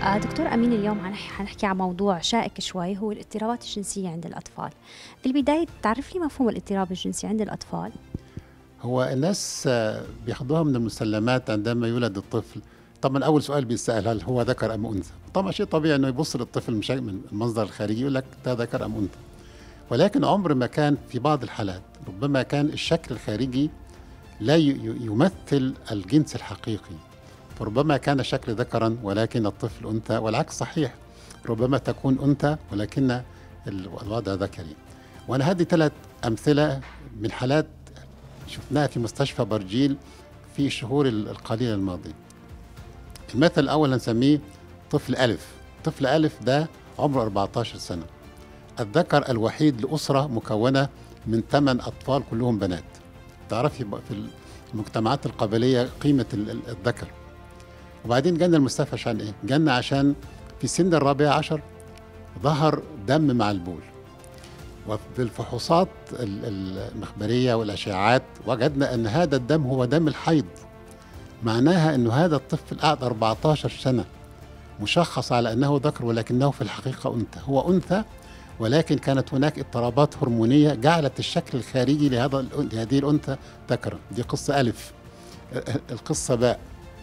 آه دكتور أمين اليوم حنحكي عن موضوع شائك شوي هو الاضطرابات الجنسية عند الأطفال في البداية تعرف لي مفهوم الاضطراب الجنسي عند الأطفال هو الناس بياخدوها من المسلمات عندما يولد الطفل طبعا اول سؤال بيسال هل هو ذكر ام انثى طبعا شيء طبيعي انه يبص للطفل من المنظر الخارجي يقول لك ده ذكر ام انثى ولكن عمر ما كان في بعض الحالات ربما كان الشكل الخارجي لا يمثل الجنس الحقيقي فربما كان الشكل ذكرا ولكن الطفل انثى والعكس صحيح ربما تكون انثى ولكن الوضع ذكري وانا هذه ثلاث امثله من حالات شفناها في مستشفى برجيل في الشهور القليله الماضيه المثل الاول نسميه طفل الف طفل الف ده عمره 14 سنه الذكر الوحيد لاسره مكونه من ثمان اطفال كلهم بنات تعرفي في المجتمعات القبليه قيمه الذكر وبعدين جانا المستشفى عشان ايه؟ جانا عشان في سن الرابع عشر ظهر دم مع البول وفي الفحوصات المخبرية والأشعاعات وجدنا أن هذا الدم هو دم الحيض معناها أن هذا الطفل قعد 14 سنة مشخص على أنه ذكر ولكنه في الحقيقة أنثى هو أنثى ولكن كانت هناك اضطرابات هرمونية جعلت الشكل الخارجي لهذا لهذه الأنثى ذكرا دي قصة ألف القصة باء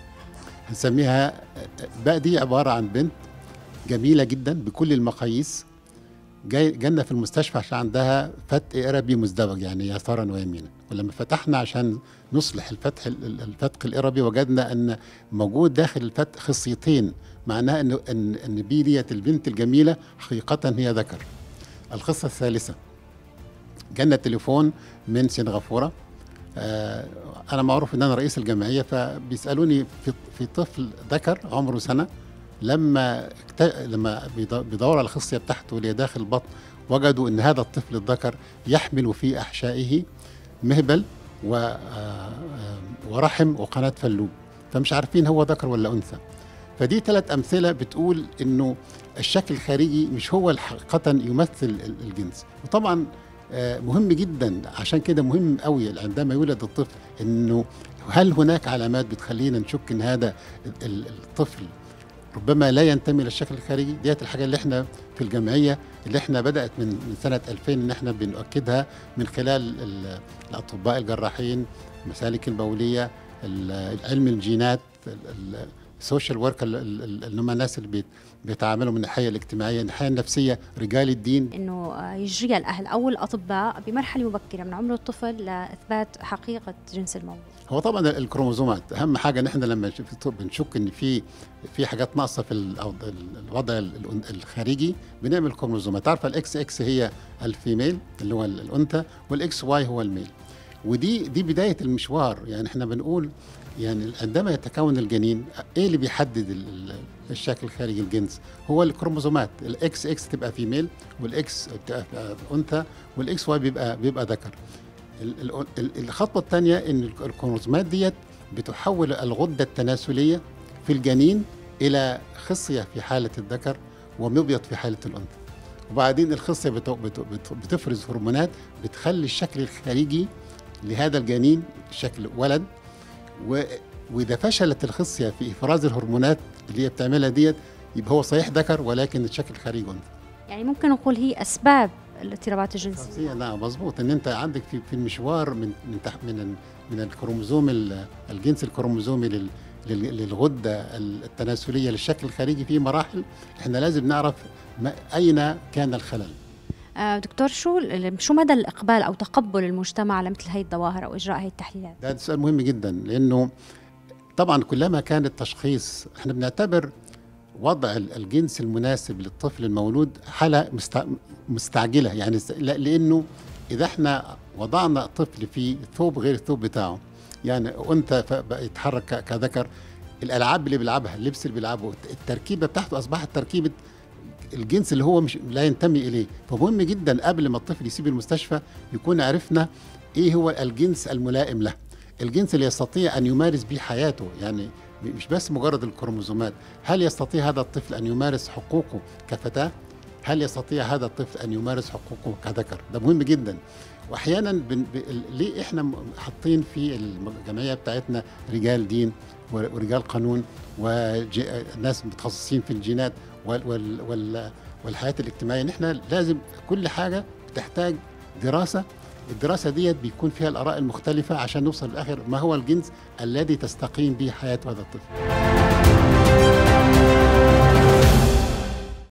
نسميها باء دي عبارة عن بنت جميلة جدا بكل المقاييس جاي جالنا في المستشفى عشان عندها فتق إربي مزدوج يعني يسارا ويمينا ولما فتحنا عشان نصلح الفتح الفتق الإربي وجدنا أن موجود داخل الفتق خصيتين معناها أن أن أن بي ديت البنت الجميلة حقيقة هي ذكر القصة الثالثة جالنا تليفون من سنغافورة آه انا معروف ان انا رئيس الجمعيه فبيسالوني في في طفل ذكر عمره سنه لما لما بيدوروا على الخصيه بتاعته اللي داخل البطن وجدوا ان هذا الطفل الذكر يحمل في احشائه مهبل و ورحم وقناه فلوب فمش عارفين هو ذكر ولا انثى فدي ثلاث امثله بتقول انه الشكل الخارجي مش هو حقيقه يمثل الجنس وطبعا مهم جدا عشان كده مهم قوي عندما يولد الطفل انه هل هناك علامات بتخلينا نشك ان هذا الطفل ربما لا ينتمي للشكل الخارجي ديت الحاجه اللي احنا في الجمعيه اللي احنا بدات من من سنه 2000 ان احنا بنؤكدها من خلال الاطباء الجراحين المسالك البوليه علم الجينات السوشيال ورك اللي هم الناس اللي بيتعاملوا من الناحيه الاجتماعيه الناحيه النفسيه رجال الدين انه يجري الاهل او الاطباء بمرحله مبكره من عمر الطفل لاثبات حقيقه جنس الموضوع هو طبعا الكروموزومات اهم حاجه ان احنا لما بنشك ان في في حاجات ناقصه في الوضع الخارجي بنعمل كروموزومات عارفه الاكس اكس هي الفيميل اللي هو الانثى والاكس واي هو الميل ودي دي بدايه المشوار يعني احنا بنقول يعني عندما يتكون الجنين ايه اللي بيحدد الشكل الخارجي الجنس هو الكروموزومات الاكس اكس تبقى فيميل والاكس تبقى انثى والاكس واي بيبقى بيبقى ذكر الخطوه الثانيه ان الكروموزومات ديت بتحول الغده التناسليه في الجنين الى خصيه في حاله الذكر ومبيض في حاله الانثى وبعدين الخصيه بتفرز هرمونات بتخلي الشكل الخارجي لهذا الجنين شكل ولد و... واذا فشلت الخصيه في افراز الهرمونات اللي هي بتعملها ديت يبقى هو صحيح ذكر ولكن الشكل الخارجي انثى. يعني ممكن نقول هي اسباب الاضطرابات الجنسيه. نعم مظبوط ان انت عندك في في المشوار من من تح... من من الكروموزوم الجنس الكروموزومي لل... للغده التناسليه للشكل الخارجي في مراحل احنا لازم نعرف ما... اين كان الخلل. دكتور شو شو مدى الاقبال او تقبل المجتمع لمثل هي الظواهر او اجراء هي التحليلات؟ ده سؤال مهم جدا لانه طبعا كلما كان التشخيص احنا بنعتبر وضع الجنس المناسب للطفل المولود حاله مستعجله يعني لانه اذا احنا وضعنا طفل في ثوب غير الثوب بتاعه يعني انثى يتحرك كذكر الالعاب اللي بيلعبها اللبس اللي بيلعبه التركيبه بتاعته اصبحت تركيبه الجنس اللي هو مش لا ينتمي اليه فمهم جدا قبل ما الطفل يسيب المستشفى يكون عرفنا ايه هو الجنس الملائم له الجنس اللي يستطيع ان يمارس به حياته يعني مش بس مجرد الكروموزومات هل يستطيع هذا الطفل ان يمارس حقوقه كفتاه هل يستطيع هذا الطفل ان يمارس حقوقه كذكر ده مهم جدا واحيانا بن... ب... ليه احنا حاطين في الجمعيه بتاعتنا رجال دين ورجال قانون وناس متخصصين في الجينات وال وال وال والحياه الاجتماعيه نحن لازم كل حاجه بتحتاج دراسه الدراسة ديت بيكون فيها الآراء المختلفة عشان نوصل للآخر ما هو الجنس الذي تستقيم به حياة هذا الطفل